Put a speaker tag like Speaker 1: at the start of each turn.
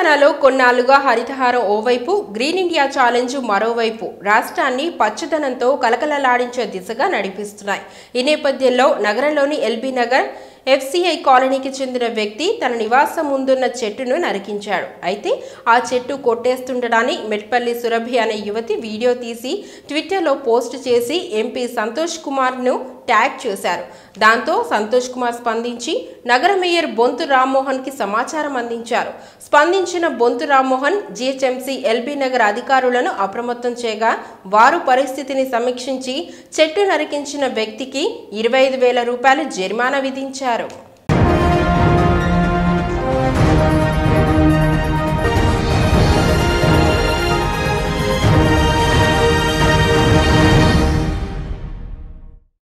Speaker 1: తెలంగాణలో కొన్నాళ్లుగా హరితహారం ఓవైపు గ్రీన్ ఇండియా ఛాలెంజ్ మరోవైపు రాష్ట్రాన్ని పచ్చదనంతో కలకలలాడించే దిశగా నడిపిస్తున్నాయి ఈ నేపథ్యంలో నగరంలోని ఎల్బీ నగర్ ఎఫ్సిఐ కాలనీకి చెందిన వ్యక్తి తన నివాసం ముందున్న చెట్టును నరికించాడు అయితే ఆ చెట్టు కొట్టేస్తుండడాన్ని మెట్పల్లి సురభి అనే యువతి వీడియో తీసి ట్విట్టర్లో పోస్ట్ చేసి ఎంపీ సంతోష్ కుమార్ను ట్యాగ్ చేశారు దాంతో సంతోష్ కుమార్ స్పందించి నగర మేయర్ బొంతు రామ్మోహన్కి సమాచారం అందించారు స్పందించిన బొంతు రామ్మోహన్ జీహెచ్ఎంసీ ఎల్బీ నగర్ అధికారులను అప్రమత్తం చేయగా వారు పరిస్థితిని సమీక్షించి చెట్టు నరికించిన వ్యక్తికి ఇరవై ఐదు వేల రూపాయలు జరిమానా విధించారు